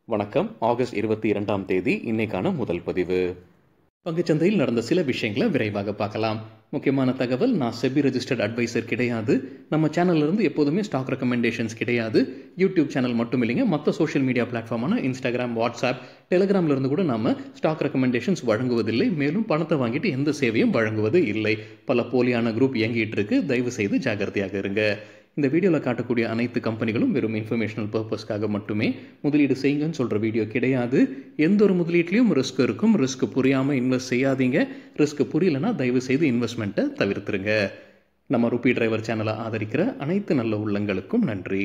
வணக்கம் ஆகஸ்ட் இருபத்தி இரண்டாம் தேதி இன்னைக்கான முதல் பதிவு பங்குச்சந்தையில் நடந்த சில விஷயங்களை விரைவாக பார்க்கலாம் முக்கியமான தகவல் நான் செபி ரெஜிஸ்டர்ட் அட்வைசர் கிடையாது நம்ம சேனல்ல இருந்து எப்போதுமே ஸ்டாக் ரெக்கமெண்டேஷன்ஸ் கிடையாது யூடியூப் சேனல் மட்டும் இல்லைங்க மற்ற சோஷியல் மீடியா பிளாட்ஃபார்மான இன்ஸ்டாகிராம் வாட்ஸ்அப் டெலிகிராம்ல இருந்து கூட நாம ஸ்டாக் ரெக்கமெண்டேஷன்ஸ் வழங்குவதில்லை மேலும் பணத்தை வாங்கிட்டு எந்த சேவையும் வழங்குவது இல்லை பல போலியான குரூப் இயங்கிட்டு இருக்கு தயவு செய்து ஜாகிரதையாக இருங்க இந்த வீடியோவில் காட்டக்கூடிய அனைத்து கம்பெனிகளும் வெறும் இன்ஃபர்மேஷனல் பர்பஸ்க்காக மட்டுமே முதலீடு செய்யுங்கன்னு சொல்கிற வீடியோ கிடையாது எந்த ஒரு முதலீட்லையும் ரிஸ்க் இருக்கும் ரிஸ்க் புரியாமல் இன்வெஸ்ட் செய்யாதீங்க ரிஸ்க் புரியலனா தயவு செய்து இன்வெஸ்ட்மெண்ட்டை தவிர்த்துருங்க நம்ம ருபி டிரைவர் சேனலை ஆதரிக்கிற அனைத்து நல்ல உள்ளங்களுக்கும் நன்றி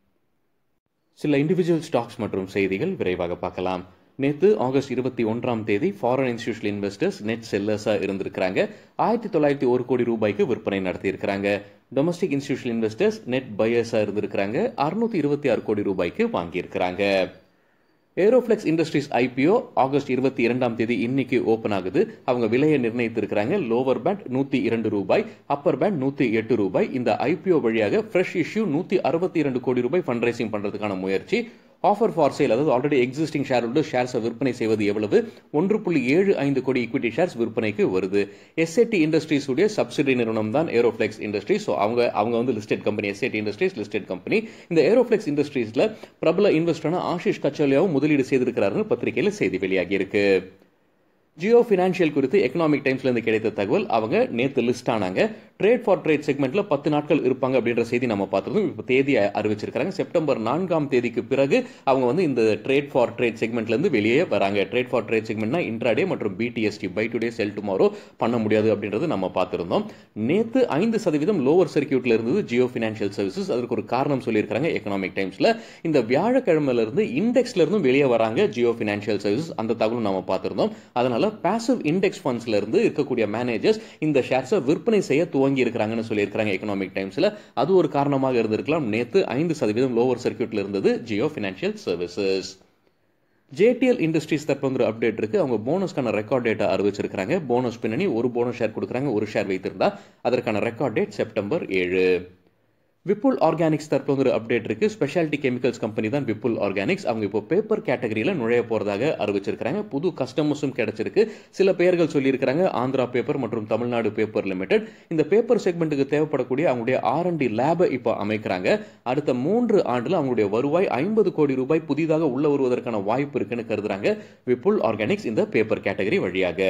சில இண்டிவிஜுவல் ஸ்டாக்ஸ் மற்றும் செய்திகள் விரைவாக பார்க்கலாம் நேற்று ஆகஸ்ட் இருபத்தி ஒன்றாம் தேதி ஃபாரின் இன்ஸ்டியூஷனல் இன்வெஸ்டர்ஸ் நெட் செல்லர்ஸாக இருந்திருக்கிறாங்க ஆயிரத்தி தொள்ளாயிரத்தி ஒரு கோடி ரூபாய்க்கு விற்பனை நடத்தியிருக்கிறாங்க டொமஸ்டிக் இன்ஸ்டியூஷனல் இன்வெஸ்டர்ஸ் நெட் பையர்ஸாக இருந்திருக்கிறாங்க அறுநூத்தி இருபத்தி ஆறு கோடி ரூபாய்க்கு வாங்கியிருக்கிறாங்க ஏரோஃப்ளெக்ஸ் இண்டஸ்ட்ரீஸ் ஐபிஓ ஆகஸ்ட் இருபத்தி இரண்டாம் தேதி இன்னைக்கு ஓபன் ஆகுது அவங்க விலையை நிர்ணயித்திருக்கிறாங்க லோவர் பேண்ட் நூத்தி இரண்டு ரூபாய் அப்பர் பேண்ட் நூத்தி எட்டு ரூபாய் இந்த ஐபிஓ வழியாக ஃப்ரெஷ் இஷ்யூ நூத்தி அறுபத்தி இரண்டு கோடி ரூபாய் ஃபண்ட் ரைசிங் பண்றதுக்கான முயற்சி ஆஃபர் ஃபார் சேல் அதாவது ஆல்ரெடி எக்ஸிஸ்டிங் ஷேர் உள்ள ஷேர்ஸை விற்பனை செய்வது எவ்வளவு ஒன்று புள்ளி ஏழு ஐந்து கோடி ஈக்விட்டி ஷேர்ஸ் விற்பனைக்கு வருது எஸ்ஏடி இண்டஸ்ட்ரீஸ் உடைய சப்சிடி நிறுவனம் தான் ஏரோஃப்ளெக்ஸ் இண்டஸ்ட்ரீஸ் ஸோ அவங்க அவங்க வந்து listed company SAD industries listed company இந்த ஏரோஃப்ளெக்ஸ் இண்டஸ்ட்ரீஸ்ல பிரபல இன்வெஸ்டரான ஆஷிஷ் கச்சோலியாவும் முதலீடு செய்திருக்கிறாருன்னு பத்திரிகையில் செய்தி வெளியாகி இருக்கு ஜியோ ஃபினான்ஷியல் குறித்து எக்கனாமிக் டைம்ஸ்ல இருந்து கிடைத்த தகவல் அவங்க நேத்து லிஸ்ட் ஆனாங்க ட்ரேட் ஃபார் ட்ரேட் செக்மெண்ட்ல பத்து நாட்கள் இருப்பாங்க அப்படின்ற செய்தி நம்ம பார்த்திருந்தோம் இப்போ தேதி அறிவிச்சிருக்காங்க செப்டம்பர் நான்காம் தேதிக்கு பிறகு அவங்க வந்து இந்த ட்ரேட் ஃபார் ட்ரேட் செக்மெண்ட்ல இருந்து வெளியே வராங்க ட்ரேட் ஃபார் ட்ரேட் செக்மெண்ட்னா இன்ட்ராடே மற்றும் BTST buy today sell tomorrow பண்ண முடியாது அப்படின்றது நம்ம பார்த்திருந்தோம் நேத்து ஐந்து சதவீதம் லோவர் சர்க்கியூட்ல இருந்தது ஜியோ ஃபினான்ஷியல் சர்வீசஸ் அதற்கு ஒரு காரணம் சொல்லியிருக்காங்க எக்கனாமிக் டைம்ஸ்ல இந்த வியாழக்கிழமையில இருந்து இண்டெக்ஸ்ல இருந்தும் வெளியே வராங்க ஜியோ ஃபினான்ஷியல் சர்வீசஸ் அந்த தகவலும் நம்ம பார்த்திருந்தோம் அதனால பாசிவ் இண்டெக்ஸ் ஃபண்ட்ஸ்ல இருந்து இருக்கக்கூடிய மேனேஜர்ஸ் இந்த ஷேர்ஸை விற்பனை செய்ய துவங்கி இருக்கிறாங்கன்னு சொல்லியிருக்காங்க எக்கனாமிக் டைம்ஸ்ல அது ஒரு காரணமாக இருந்திருக்கலாம் நேத்து ஐந்து சதவீதம் லோவர் சர்க்கியூட்ல இருந்தது Jio financial services JDL industries தரப்பு வந்து அப்டேட் இருக்கு அவங்க போனஸ்க்கான ரெக்கார்ட் டேட்டா அறிவிச்சிருக்காங்க போனஸ் பின்னணி ஒரு போனஸ் ஷேர் கொடுக்குறாங்க ஒரு ஷேர் வைத்திருந்தா அதற்கான ரெக்கார்ட் டேட் செப்டம்பர் ஏழு விப்புல் ஆர்கானிக்ஸ் தரப்பு ஒரு அப்டேட் இருக்கு ஸ்பெஷாலிட்டி கெமிக்கல்ஸ் கம்பெனி தான் விப்புல் ஆர்கானிக்ஸ் அவங்க இப்போ பேப்பர் கேட்டகரியில நுழைய போறதாக அறிவிச்சிருக்காங்க புது கஸ்டமர்ஸும் கிடைச்சிருக்கு சில பெயர்கள் சொல்லியிருக்காங்க ஆந்திரா பேப்பர் மற்றும் தமிழ்நாடு பேப்பர் லிமிடெட் இந்த பேப்பர் செக்மெண்ட்டுக்கு தேவைப்படக்கூடிய அவங்களுடைய ஆர் அண்ட் டி லேபை இப்போ அமைக்கிறாங்க அடுத்த மூன்று ஆண்டுல அவங்களுடைய வருவாய் ஐம்பது கோடி ரூபாய் புதிதாக உள்ள வருவதற்கான வாய்ப்பு இருக்குன்னு கருதுறாங்க விப்புல் ஆர்கானிக்ஸ் இந்த பேப்பர் கேட்டகரி வழியாக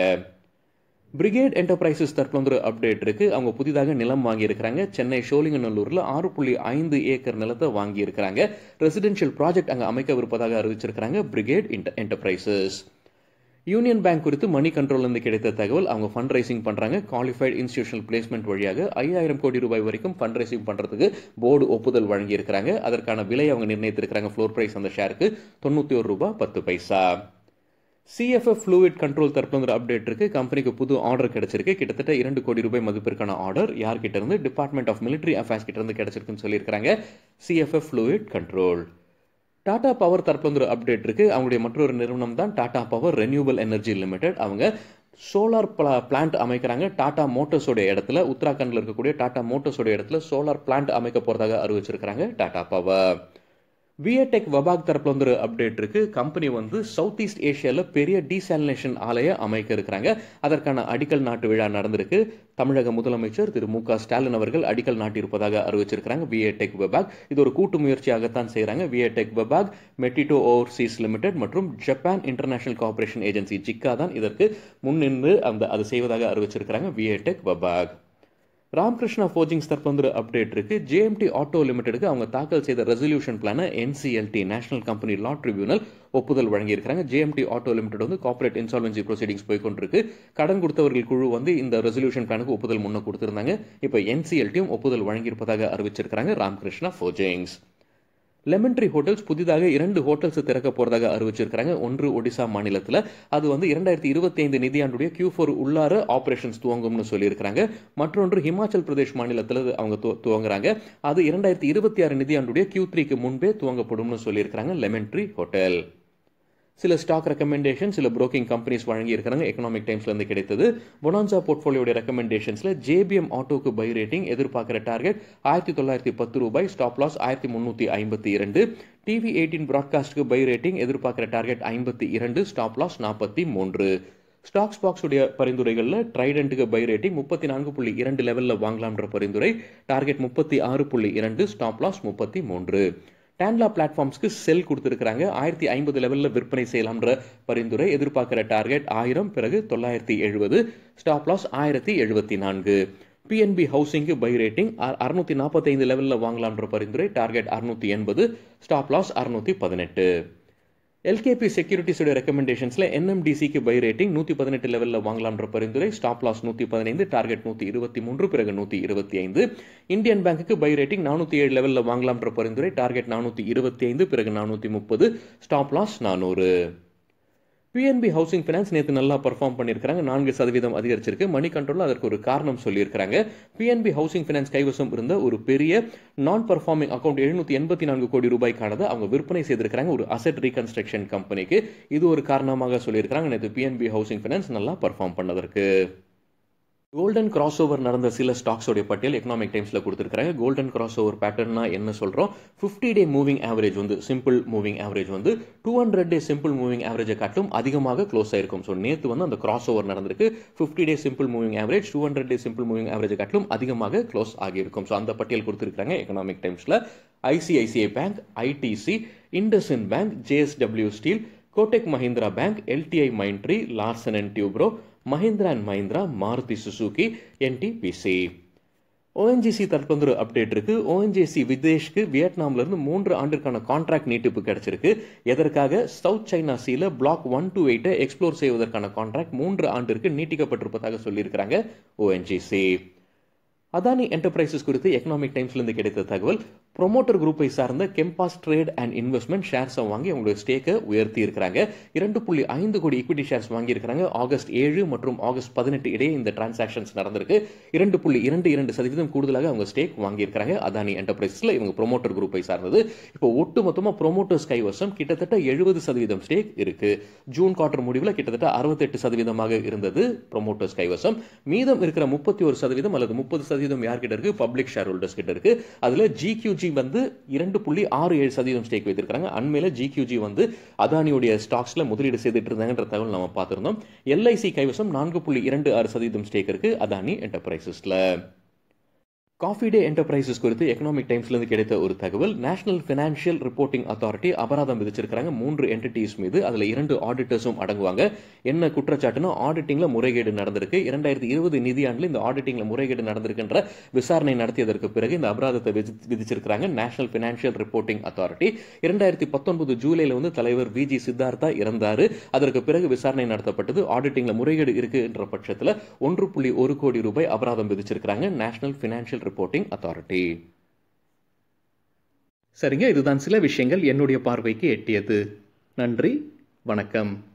பிரிகேட் என்டர்பிரைசஸ் தரப்புல வந்து ஒரு அப்டேட் இருக்கு அவங்க புதிதாக நிலம் வாங்கி இருக்கிறாங்க சென்னை சோழிங்கநல்லூர்ல ஆறு புள்ளி ஐந்து ஏக்கர் நிலத்தை வாங்கி இருக்கிறாங்க ரெசிடென்ஷியல் ப்ராஜெக்ட் அங்க அமைக்கவிருப்பதாக அறிவிச்சிருக்காங்க பிரிகேட் என்டர்பிரைசஸ் யூனியன் பேங்க் குறித்து மணி கண்ட்ரோல் இருந்து கிடைத்த தகவல் அவங்க ஃபண்ட் ரைசிங் பண்றாங்க குவாலிஃபைட் இன்ஸ்டியூஷனல் பிளேஸ்மெண்ட் வழியாக ஐயாயிரம் கோடி ரூபாய் வரைக்கும் ஃபண்ட் ரைசிங் பண்றதுக்கு போர்டு ஒப்புதல் வழங்கி இருக்கிறாங்க அதற்கான விலை அவங்க நிர்ணயித்திருக்கிறாங்க ஃப்ளோர் பிரைஸ் அந்த ஷேருக்கு தொண்ணூத்தி ஒரு ரூபாய் பத்து பைசா சிஎஃப்எஃப் ஃப்ளூயிட் கண்ட்ரோல் தரப்புல ஒரு அப்டேட் இருக்கு கம்பெனிக்கு புது ஆர்டர் கிடைச்சிருக்கு கிட்டத்தட்ட இரண்டு கோடி ரூபாய் மதிப்பிற்கான ஆர்டர் யார்கிட்ட இருந்து டிபார்ட்மெண்ட் ஆஃப் மிலிட்டரி அஃபேர்ஸ் கிட்ட இருந்து கிடைச்சிருக்குன்னு சொல்லியிருக்காங்க CFF fluid control Tata power தரப்புல ஒரு அப்டேட் இருக்கு அவங்களுடைய மற்றொரு நிறுவனம் தான் Tata power renewal energy limited அவங்க சோலார் பிளான்ட் அமைக்கிறாங்க டாடா மோட்டர்ஸோட இடத்துல உத்தராகண்ட்ல இருக்கக்கூடிய டாடா மோட்டர்ஸோட இடத்துல சோலார் பிளான்ட் அமைக்க போறதாக அறிவிச்சிருக்காங்க டாடா பவர் விஏடெக் வபாக் தரப்புல வந்து ஒரு அப்டேட் இருக்கு கம்பெனி வந்து சவுத் ஈஸ்ட் ஏஷியால பெரிய டீசாலினேஷன் ஆலையை அமைக்க இருக்கிறாங்க அதற்கான அடிக்கல் நாட்டு விழா நடந்திருக்கு தமிழக முதலமைச்சர் திரு மு க ஸ்டாலின் அவர்கள் அடிக்கல் நாட்டியிருப்பதாக அறிவிச்சிருக்காங்க விஏடெக் வெபாக் இது ஒரு கூட்டு முயற்சியாகத்தான் செய்யறாங்க VA Tech Wabag Metito overseas limited மற்றும் Japan international corporation agency JICA தான் இதற்கு முன்னின்று அந்த அது செய்வதாக அறிவிச்சிருக்காங்க விஏடெக் வெபாக் ராமகிருஷ்ணா ஃபோர்ஜிங்ஸ் தரப்பு வந்து அப்டேட் இருக்கு ஜேஎம்டி ஆட்டோ லிமிடெடுக்கு அவங்க தாக்கல் செய்த resolution plan NCLT national company law tribunal ஒப்புதல் வழங்கியிருக்காங்க ஜேஎம்டி ஆட்டோ லிமிடெட் வந்து கார்பரேட் இன்சால்வன்சி ப்ரொசீடிங்ஸ் போய்கொண்டிருக்கு கடன் கொடுத்தவர்கள் குழு வந்து இந்த ரெசல்யூஷன் பிளானுக்கு ஒப்புதல் முன்ன கொடுத்திருந்தாங்க இப்போ என்சிஎல்டியும் ஒப்புதல் வழங்கியிருப்பதாக அறிவிச்சிருக்காங்க Ramakrishna forgings lemon tree hotels புதிதாக இரண்டு ஹோட்டல்ஸ் திறக்க போறதாக அறிவிச்சிருக்காங்க ஒன்று ஒடிசா மாநிலத்தில் அது வந்து இரண்டாயிரத்தி இருபத்தி ஐந்து நிதியாண்டுடைய கியூ ஃபோர் உள்ளார ஆபரேஷன்ஸ் துவங்கும்னு சொல்லியிருக்காங்க மற்றொன்று ஹிமாச்சல் பிரதேஷ் மாநிலத்தில் அவங்க துவங்குறாங்க அது இரண்டாயிரத்தி இருபத்தி ஆறு நிதியாண்டுடைய கியூ த்ரீக்கு முன்பே துவங்கப்படும்னு சொல்லியிருக்காங்க லெமன் ட்ரீ ஹோட்டல் சில ஸ்டாக் ரெக்கமெண்டேஷன் சில புரோக்கிங் கம்பெனிஸ் வழங்கியிருக்கிறாங்க எக்கனாமிக் டைம்ஸ்லேருந்து கிடைத்தது பொனான்சா போர்ட்ஃபோலியோட ரெக்கமெண்டேஷன்ஸில் ஜேபிஎம் ஆட்டோக்கு பை ரேட்டிங் எதிர்பார்க்குற டார்கெட் ஆயிரத்தி தொள்ளாயிரத்தி பத்து ரூபாய் ஸ்டாப் லாஸ் ஆயிரத்தி முந்நூற்றி ஐம்பத்தி இரண்டு டிவி எயிட்டீன் ப்ராட்காஸ்ட்டுக்கு பை ரேட்டிங் எதிர்பார்க்குற டார்கெட் ஐம்பத்தி இரண்டு ஸ்டாப் லாஸ் நாற்பத்தி மூன்று ஸ்டாக்ஸ் பாக்ஸ் உடைய பரிந்துரைகளில் ட்ரைடண்ட்டுக்கு பை ரேட்டிங் முப்பத்தி நான்கு புள்ளி இரண்டு லெவலில் வாங்கலாம்ன்ற பரிந்துரை டார்கெட் முப்பத்தி ஆறு புள்ளி இரண்டு ஸ்டாப் லாஸ் முப்பத்தி மூன்று டேன்லா பிளாட்ஃபார்ம்ஸ்க்கு செல் கொடுத்துருக்காங்க ஆயிரத்தி ஐம்பது லெவலில் விற்பனை செய்யலாம்ன்ற பரிந்துரை எதிர்பார்க்குற டார்கெட் ஆயிரம் பிறகு தொள்ளாயிரத்தி எழுபது ஸ்டாப் லாஸ் ஆயிரத்தி எழுபத்தி நான்கு பிஎன்பி ஹவுசிங்க்கு பை ரேட்டிங் அறுநூத்தி நாற்பத்தைந்து லெவலில் வாங்கலாம்ன்ற பரிந்துரை டார்கெட் அறுநூத்தி எண்பது ஸ்டாப் லாஸ் அறுநூத்தி பதினெட்டு எல்கேபி செக்யூரிட்டிஸோட ரெக்கமெண்டேஷன்ஸ்ல என்எம்டிசிக்கு பை ரேட்டிங் நூற்றி பதினெட்டு லெவலில் வாங்கலாம்ன்ற பரிந்துரை ஸ்டாப் லாஸ் நூற்றி பதினைந்து டார்கெட் நூற்றி இருபத்தி மூன்று பிறகு நூற்றி இருபத்தி ஐந்து இந்தியன் பேங்க்குக்கு பை ரேட்டிங் நானூற்றி ஏழு லெவலில் வாங்கலாம்ன்ற பரிந்துரை டார்கெட் நானூற்றி இருபத்தி ஐந்து பிறகு நானூற்றி முப்பது ஸ்டாப் லாஸ் நானூறு பிஎன்பி ஹவுசிங் ஃபைனான்ஸ் நேற்று நல்லா பர்ஃபார்ம் பண்ணியிருக்காங்க நான்கு சதவீதம் அதிகரிச்சிருக்கு மணி கண்ட்ரோல் அதற்கு ஒரு காரணம் சொல்லியிருக்காங்க பிஎன்பி ஹவுசிங் ஃபைனான்ஸ் கைவசம் இருந்த ஒரு பெரிய நான் பர்ஃபார்மிங் அக்கௌண்ட் எழுநூத்தி எண்பத்தி நான்கு கோடி ரூபாய்க்கானது அவங்க விற்பனை செய்திருக்காங்க ஒரு அசெட் ரீகன்ஸ்ட்ரக்ஷன் கம்பெனிக்கு இது ஒரு காரணமாக சொல்லியிருக்காங்க நேற்று பிஎன்பி ஹவுசிங் ஃபைனான்ஸ் நல்லா பர்ஃபார்ம் பண்ணதற்கு கோல்டன் கிராஸ் ஓவர் நடந்த சில ஸ்டாக்ஸோடைய பட்டியல் எக்கனாமிக் டைம்ஸில் கொடுத்துருக்காங்க கோல்டன் கிராஸ் ஓவர் பேட்டர்னா என்ன சொல்கிறோம் ஃபிஃப்டி டே மூவிங் ஆவரேஜ் வந்து சிம்பிள் மூவிங் ஆவரேஜ் வந்து two hundred day simple moving ஆவரேஜை காட்டிலும் அதிகமாக க்ளோஸ் ஆயிருக்கும் ஸோ நேற்று வந்து அந்த கிராஸ் ஓவர் நடந்திருக்கு fifty day simple moving average two hundred day simple moving ஆவரேஜை காட்டிலும் அதிகமாக க்ளோஸ் ஆகியிருக்கும் ஸோ அந்த பட்டியல் கொடுத்துருக்காங்க எக்கனாமிக் டைம்ஸில் ICICI bank ITC IndusInd bank JSW steel Kotak Mahindra bank LTI Mindtree Larsen and Toubro Mahindra and Mahindra Maruti Suzuki NTPC ONGC தரப்புல ஒரு அப்டேட் இருக்கு ஓஎன்ஜிசி விதேஷ்க்கு வியட்நாம்ல இருந்து மூன்று ஆண்டிற்கான கான்ட்ராக்ட் நீட்டிப்பு கிடைச்சிருக்கு எதற்காக சவுத் சைனா சீல பிளாக் ஒன் டூ எயிட்டை எக்ஸ்ப்ளோர் செய்வதற்கான கான்ட்ராக்ட் மூன்று ஆண்டிற்கு நீட்டிக்கப்பட்டிருப்பதாக சொல்லியிருக்கிறாங்க ஓஎன்ஜிசி அதானி என்டர்பிரைசஸ் குறித்து எக்கனாமிக் டைம்ஸ்லேருந்து கிடைத்த தகவல் ப்ரொமோட்டர் குரூப்பை சார்ந்த கெம்பாஸ் ட்ரேட் அண்ட் இன்வெஸ்ட்மெண்ட் ஷேர்ஸை வாங்கி அவங்களுடைய ஸ்டேக்கை உயர்த்தி இருக்கிறாங்க இரண்டு புள்ளி ஐந்து கோடி ஈக்விட்டி ஷேர்ஸ் வாங்கியிருக்கிறாங்க ஆகஸ்ட் ஏழு மற்றும் ஆகஸ்ட் பதினெட்டு இடையே இந்த டிரான்சாக்ஷன்ஸ் நடந்திருக்கு இரண்டு புள்ளி இரண்டு இரண்டு சதவீதம் கூடுதலாக அவங்க ஸ்டேக் வாங்கியிருக்கிறாங்க அதானி என்டர்பிரைசஸ்ல இவங்க ப்ரொமோட்டர் குரூப்பை சார்ந்தது இப்போ ஒட்டு மொத்தமாக ப்ரொமோட்டர்ஸ் கைவசம் கிட்டத்தட்ட எழுபது சதவீதம் ஸ்டேக் இருக்கு ஜூன் குவார்டர் முடிவில் கிட்டத்தட்ட அறுபத்தெட்டு சதவீதமாக இருந்தது ப்ரொமோட்டர்ஸ் கைவசம் மீதம் இருக்கிற முப்பத்தி ஒரு சதவீதம் அல்லது முப்பது சதவீதம் யார்கிட்ட இருக்கு பப்ளிக் ஷேர் ஹோல்டர்ஸ் கிட்ட இருக்கு அதுல ஜிக்யூஜி வந்து இரண்டு புள்ளி ஆறு ஏழு சதவீதம் ஸ்டேக் வைத்திருக்காங்க அண்மையில ஜிக்யூஜி வந்து அதானியுடைய ஸ்டாக்ஸ்ல முதலீடு செய்துட்டு இருந்தாங்கன்ற தகவல் நம்ம பார்த்திருந்தோம் எல்ஐசி கைவசம் நான்கு புள்ளி இரண்டு ஆறு சதவீதம் ஸ்டேக் இருக்கு அதானி என்டர்பிரைசஸ்ல காஃபி டே என்டர்பிரைசஸ் குறித்து எக்கனாமிக் டைம்ஸ்லேருந்து கிடைத்த ஒரு தகவல் நேஷனல் ஃபினான்ஷியல் ரிப்போர்ட்டிங் அத்தாரிட்டி அபராதம் விதிச்சிருக்காங்க மூன்று என்டிட்டிஸ் மீது அதில் இரண்டு ஆடிட்டர்ஸும் அடங்குவாங்க என்ன குற்றச்சாட்டுனா ஆடிட்டிங்கில் முறைகேடு நடந்திருக்கு இரண்டாயிரத்தி இருபது நிதியாண்டில் இந்த ஆடிட்டிங்கில் முறைகேடு நடந்திருக்கின்ற விசாரணை நடத்தியதற்கு பிறகு இந்த அபராதத்தை விதிச்சிருக்கிறாங்க நேஷனல் ஃபினான்ஷியல் ரிப்போர்ட்டிங் அத்தாரிட்டி இரண்டாயிரத்தி பத்தொன்பது ஜூலையில் வந்து தலைவர் வி ஜி சித்தார்த்தா இறந்தார் அதற்கு பிறகு விசாரணை நடத்தப்பட்டது ஆடிட்டிங்கில் முறைகேடு இருக்குன்ற பட்சத்தில் ஒன்று புள்ளி ஒரு கோடி ரூபாய் அபராதம் விதிச்சிருக்கிறாங்க நேஷனல் ஃபினான்ஷியல் ரிப்போர்ட்டிங் அத்தாரிட்டி சரிங்க இதுதான் சில விஷயங்கள் என்னுடைய பார்வைக்கு எட்டியது நன்றி வணக்கம்